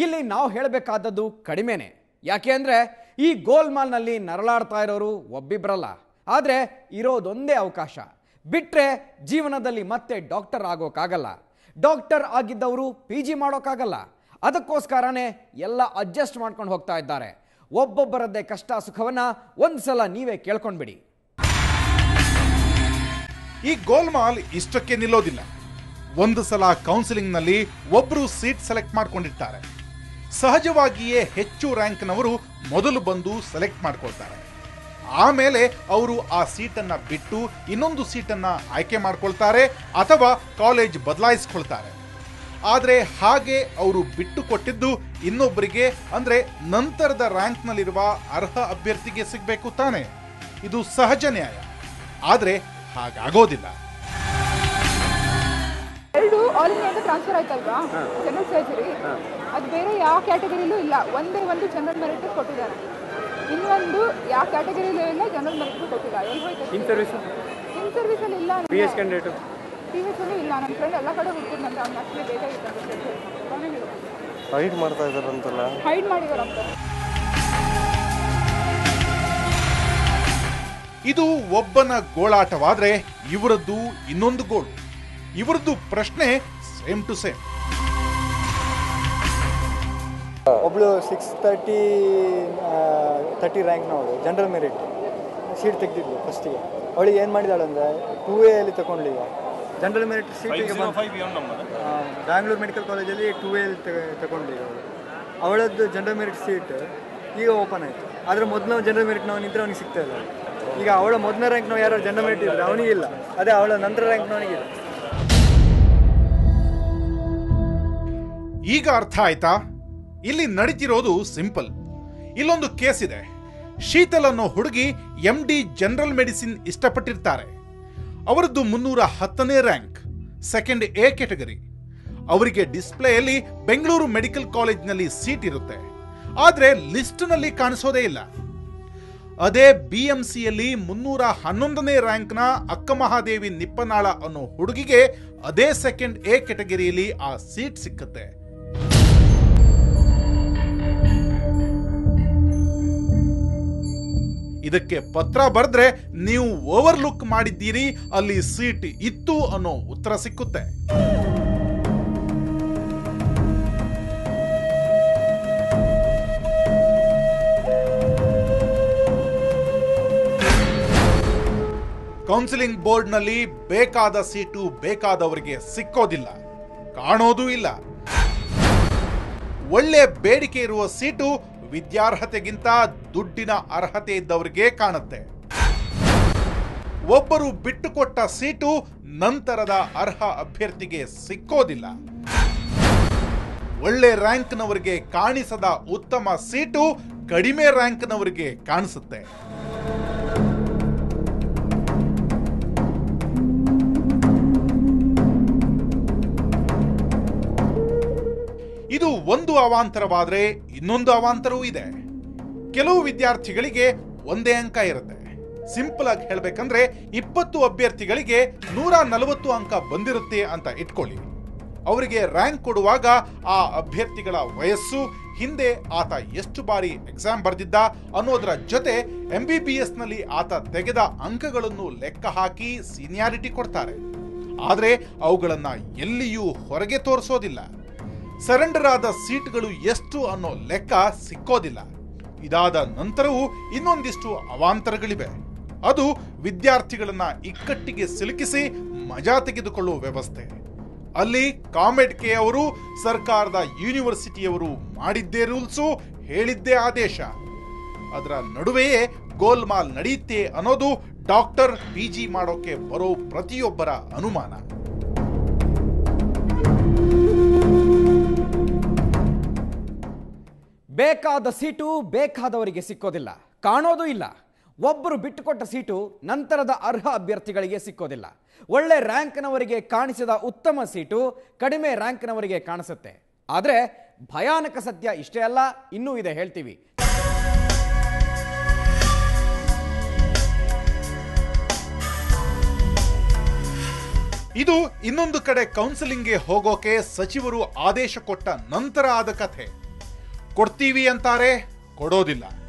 ಇಲ್ಲಿ ನಾವು ಹೇಳಬೇಕಾದದ್ದು ಕಡಿಮೆನೆ ಯಾಕೆ ಅಂದರೆ ಈ ಗೋಲ್ಮಾಲ್ನಲ್ಲಿ ನರಳಾಡ್ತಾ ಇರೋರು ಒಬ್ಬಿಬ್ರಲ್ಲ ಆದರೆ ಇರೋದೊಂದೇ ಅವಕಾಶ ಬಿಟ್ಟರೆ ಜೀವನದಲ್ಲಿ ಮತ್ತೆ ಡಾಕ್ಟರ್ ಆಗೋಕ್ಕಾಗಲ್ಲ ಡಾಕ್ಟರ್ ಆಗಿದ್ದವರು ಪಿ ಜಿ ಮಾಡೋಕ್ಕಾಗಲ್ಲ ಅದಕ್ಕೋಸ್ಕರನೇ ಎಲ್ಲ ಅಡ್ಜಸ್ಟ್ ಮಾಡ್ಕೊಂಡು ಹೋಗ್ತಾ ಇದ್ದಾರೆ ಒಬ್ಬೊಬ್ಬರದ್ದೇ ಕಷ್ಟ ಸುಖವನ್ನ ಒಂದ್ಸಲ ನೀವೇ ಕೇಳ್ಕೊಂಡ್ಬಿಡಿ ಈ ಗೋಲ್ಮಾಲ್ ಇಷ್ಟಕ್ಕೆ ನಿಲ್ಲೋದಿಲ್ಲ ಒಂದು ಸಲ ಕೌನ್ಸಿಲಿಂಗ್ನಲ್ಲಿ ಒಬ್ಬರು ಸೀಟ್ ಸೆಲೆಕ್ಟ್ ಮಾಡ್ಕೊಂಡಿರ್ತಾರೆ ಸಹಜವಾಗಿಯೇ ಹೆಚ್ಚು ರ್ಯಾಂಕ್ನವರು ಮೊದಲು ಬಂದು ಸೆಲೆಕ್ಟ್ ಮಾಡ್ಕೊಳ್ತಾರೆ ಆಮೇಲೆ ಅವರು ಆ ಸೀಟನ್ನ ಬಿಟ್ಟು ಇನ್ನೊಂದು ಸೀಟನ್ನ ಆಯ್ಕೆ ಮಾಡ್ಕೊಳ್ತಾರೆ ಅಥವಾ ಕಾಲೇಜ್ ಬದಲಾಯಿಸ್ಕೊಳ್ತಾರೆ ಆದರೆ ಹಾಗೆ ಅವರು ಬಿಟ್ಟು ಕೊಟ್ಟಿದ್ದು ಇನ್ನೊಬ್ಬರಿಗೆ ಅಂದ್ರೆ ನಂತರದ ರ್ಯಾಂಕ್ನಲ್ಲಿರುವ ಅರ್ಹ ಅಭ್ಯರ್ಥಿಗೆ ಸಿಗಬೇಕು ತಾನೆ ಇದು ಸಹಜ ನ್ಯಾಯ ಆದರೆ ಹಾಗಾಗೋದಿಲ್ಲ ಎರಡು ಆಲ್ ಇಂಡಿಯಾ ಅಂತ ಟ್ರಾನ್ಸ್ಫರ್ ಆಯ್ತಲ್ವಾ ಜನರಲ್ ಸರ್ಜರಿ ಅದು ಬೇರೆ ಯಾವ ಕ್ಯಾಟಗರಿಲೂ ಇಲ್ಲ ಒಂದೇ ಒಂದು ಜನರಲ್ ಮೆರಿಟ್ ಕೊಟ್ಟಿದ್ದಾರೆ ಇನ್ನೊಂದು ಯಾವ ಕ್ಯಾಟಗರಿಲೂ ಇಲ್ಲ ಜನರಲ್ ಮೆರಿಟ್ ಕೊಟ್ಟಿಲ್ಲ ಎಲ್ಲಿ ಹೋಯ್ತು ಇನ್ ಸರ್ವಿಸ್ ಇನ್ ಸರ್ವಿಸಲ್ಲಿ ಇಲ್ಲ P H candidate T V ಅಲ್ಲೂ ಇಲ್ಲ ನನ್ನ ಫ್ರೆಂಡ್ ಎಲ್ಲ ಕಡೆ ಹುಡ್ಕೊಂಡು ಅವ್ನು ಅಷ್ಟೇ ಬೇಕಾಗಿತ್ತು ಫೈಟ್ ಮಾಡ್ತಾ ಇದಾರಂತಲ್ಲ ಹೈಡ್ ಮಾಡಿದಾರಂತ ಇದು ಒಬ್ಬನ ಗೋಳಾಟವಾದ್ರೆ ಇವರದ್ದು ಇನ್ನೊಂದು ಗೋಳು ಇವರದ್ದು ಪ್ರಶ್ನೆ ಸೇಮ್ ಟು ಸೇಮ್ ಒಬ್ಳು ಸಿಕ್ಸ್ ತರ್ಟಿ ತರ್ಟಿ ರ್ಯಾಂಕ್ನವಳು ಜನರಲ್ ಮೆರಿಟ್ ಸೀಟ್ ತೆಗೆದಿದ್ಲು ಫಸ್ಟಿಗೆ ಅವಳಿಗೆ ಏನು ಮಾಡಿದಾಳೆ ಅಂದರೆ ಟೂ ಎ ಅಲ್ಲಿ ತಗೊಂಡ್ಳು ಈಗ ಜನರಲ್ ಮೆರಿಟ್ ಸೀಟಿಗೆ ಬ್ಯಾಂಗ್ಳೂರು ಮೆಡಿಕಲ್ ಕಾಲೇಜಲ್ಲಿ ಟೂ ಎ ಅಲ್ಲಿ ತಗೊಂಡ್ಳು ಈಗ ಅವಳು ಅವಳದ್ದು ಜನರಲ್ ಮೆರಿಟ್ ಸೀಟ್ ಈಗ ಓಪನ್ ಆಯಿತು ಆದರೆ ಮೊದಲು ಜನರಲ್ ಮೆರಿಟ್ನವನು ಇದ್ದರೆ ಅವನಿಗೆ ಸಿಗ್ತಾ ಇಲ್ಲ ಈಗ ಅವಳ ಮೊದಲನೇ ರ್ಯಾಂಕ್ನವ ಯಾರು ಜನರಲ್ ಮೆರಿಟ್ ಇದ್ರೆ ಅವನಿಗಿಲ್ಲ ಅದೇ ಅವಳ ನಂತರ ರ್ಯಾಂಕ್ನವನಿಗಿಲ್ಲ ಈಗ ಅರ್ಥ ಆಯ್ತಾ ಇಲ್ಲಿ ನಡೀತಿರೋದು ಸಿಂಪಲ್ ಇಲ್ಲೊಂದು ಕೇಸ್ ಇದೆ ಶೀತಲ್ ಅನ್ನೋ ಹುಡುಗಿ ಎಂ ಡಿ ಜನರಲ್ ಮೆಡಿಸಿನ್ ಇಷ್ಟಪಟ್ಟಿರ್ತಾರೆ ಅವರದ್ದು ಮುನ್ನೂರ ಹತ್ತನೇ ರ್ಯಾಂಕ್ ಸೆಕೆಂಡ್ ಎ ಕೆಟಗರಿ ಅವರಿಗೆ ಡಿಸ್ಪ್ಲೇಯಲ್ಲಿ ಬೆಂಗಳೂರು ಮೆಡಿಕಲ್ ಕಾಲೇಜ್ನಲ್ಲಿ ಸೀಟ್ ಇರುತ್ತೆ ಆದ್ರೆ ಲಿಸ್ಟ್ನಲ್ಲಿ ಕಾಣಿಸೋದೇ ಇಲ್ಲ ಅದೇ ಬಿ ಎಂ ಸಿಯಲ್ಲಿ ಮುನ್ನೂರ ಹನ್ನೊಂದನೇ ರ್ಯಾಂಕ್ನ ಅಕ್ಕಮಹಾದೇವಿ ನಿಪ್ಪನಾಳ ಅನ್ನೋ ಹುಡುಗಿಗೆ ಅದೇ ಸೆಕೆಂಡ್ ಎ ಕೆಟಗರಿಯಲ್ಲಿ ಆ ಸೀಟ್ ಸಿಕ್ಕತ್ತೆ ಇದಕ್ಕೆ ಪತ್ರ ಬರೆದ್ರೆ ನೀವು ಓವರ್ಲುಕ್ ಮಾಡಿದ್ದೀರಿ ಅಲ್ಲಿ ಸೀಟ್ ಇತ್ತು ಅನ್ನೋ ಉತ್ತರ ಸಿಕ್ಕುತ್ತೆ ಕೌನ್ಸಿಲಿಂಗ್ ಬೋರ್ಡ್ನಲ್ಲಿ ಬೇಕಾದ ಸೀಟು ಬೇಕಾದವರಿಗೆ ಸಿಕ್ಕೋದಿಲ್ಲ ಕಾಣೋದೂ ಇಲ್ಲ ಒಳ್ಳೆ ಬೇಡಿಕೆ ಇರುವ ಸೀಟು ವಿದ್ಯಾರ್ಹತೆಗಿಂತ ದುಡ್ಡಿನ ಅರ್ಹತೆ ಇದ್ದವರಿಗೆ ಕಾಣುತ್ತೆ ಒಬ್ಬರು ಬಿಟ್ಟುಕೊಟ್ಟ ಸೀಟು ನಂತರದ ಅರ್ಹ ಅಭ್ಯರ್ಥಿಗೆ ಸಿಕ್ಕೋದಿಲ್ಲ ಒಳ್ಳೆ ರ್ಯಾಂಕ್ನವರಿಗೆ ಕಾಣಿಸದ ಉತ್ತಮ ಸೀಟು ಕಡಿಮೆ ರ್ಯಾಂಕ್ನವರಿಗೆ ಕಾಣಿಸುತ್ತೆ ಇದು ಒಂದು ಅವಾಂತರವಾದ್ರೆ ಇನ್ನೊಂದು ಅವಾಂತರವೂ ಇದೆ ಕೆಲವು ವಿದ್ಯಾರ್ಥಿಗಳಿಗೆ ಒಂದೇ ಅಂಕ ಇರುತ್ತೆ ಸಿಂಪಲ್ ಆಗಿ ಹೇಳ್ಬೇಕಂದ್ರೆ ಇಪ್ಪತ್ತು ಅಭ್ಯರ್ಥಿಗಳಿಗೆ ನೂರ ನಲವತ್ತು ಅಂಕ ಬಂದಿರುತ್ತೆ ಅಂತ ಇಟ್ಕೊಳ್ಳಿ ಅವರಿಗೆ ರ್ಯಾಂಕ್ ಕೊಡುವಾಗ ಆ ಅಭ್ಯರ್ಥಿಗಳ ವಯಸ್ಸು ಹಿಂದೆ ಆತ ಎಷ್ಟು ಬಾರಿ ಎಕ್ಸಾಮ್ ಬರೆದಿದ್ದ ಅನ್ನೋದರ ಜೊತೆ ಎಂ ಬಿ ಬಿ ಎಸ್ ನಲ್ಲಿ ಆತ ತೆಗೆದ ಅಂಕಗಳನ್ನು ಲೆಕ್ಕ ಹಾಕಿ ಸೀನಿಯಾರಿಟಿ ಕೊಡ್ತಾರೆ ಆದರೆ ಅವುಗಳನ್ನ ಎಲ್ಲಿಯೂ ಹೊರಗೆ ತೋರಿಸೋದಿಲ್ಲ ಸರೆಂಡರ್ ಆದ ಸೀಟ್ಗಳು ಎಷ್ಟು ಅನ್ನೋ ಲೆಕ್ಕ ಸಿಕ್ಕೋದಿಲ್ಲ ಇದಾದ ನಂತರವೂ ಇನ್ನೊಂದಿಷ್ಟು ಅವಾಂತರಗಳಿವೆ ಅದು ವಿದ್ಯಾರ್ಥಿಗಳನ್ನ ಇಕ್ಕಟ್ಟಿಗೆ ಸಿಲುಕಿಸಿ ಮಜಾ ತೆಗೆದುಕೊಳ್ಳುವ ವ್ಯವಸ್ಥೆ ಅಲ್ಲಿ ಕಾಮೆಡ್ ಕೆ ಅವರು ಸರ್ಕಾರದ ಯೂನಿವರ್ಸಿಟಿಯವರು ಮಾಡಿದ್ದೇ ರೂಲ್ಸು ಹೇಳಿದ್ದೇ ಆದೇಶ ಅದರ ನಡುವೆಯೇ ಗೋಲ್ಮಾಲ್ ನಡೆಯುತ್ತೆ ಅನ್ನೋದು ಡಾಕ್ಟರ್ ಪಿ ಜಿ ಮಾಡೋಕೆ ಬರೋ ಪ್ರತಿಯೊಬ್ಬರ ಅನುಮಾನ ಬೇಕಾದ ಸೀಟು ಬೇಕಾದವರಿಗೆ ಸಿಕ್ಕೋದಿಲ್ಲ ಕಾಣೋದು ಇಲ್ಲ ಒಬ್ಬರು ಬಿಟ್ಟುಕೊಟ್ಟ ಸೀಟು ನಂತರದ ಅರ್ಹ ಅಭ್ಯರ್ಥಿಗಳಿಗೆ ಸಿಕ್ಕೋದಿಲ್ಲ ಒಳ್ಳೆ ರ್ಯಾಂಕ್ನವರಿಗೆ ಕಾಣಿಸಿದ ಉತ್ತಮ ಸೀಟು ಕಡಿಮೆ ರ್ಯಾಂಕ್ನವರಿಗೆ ಕಾಣಿಸುತ್ತೆ ಆದರೆ ಭಯಾನಕ ಸತ್ಯ ಇಷ್ಟೇ ಅಲ್ಲ ಇನ್ನೂ ಇದೆ ಹೇಳ್ತೀವಿ ಇದು ಇನ್ನೊಂದು ಕಡೆ ಕೌನ್ಸಿಲಿಂಗ್ಗೆ ಹೋಗೋಕೆ ಸಚಿವರು ಆದೇಶ ಕೊಟ್ಟ ನಂತರ ಆದ ಕಥೆ ಕೊಡ್ತೀವಿ ಅಂತಾರೆ ಕೊಡೋದಿಲ್ಲ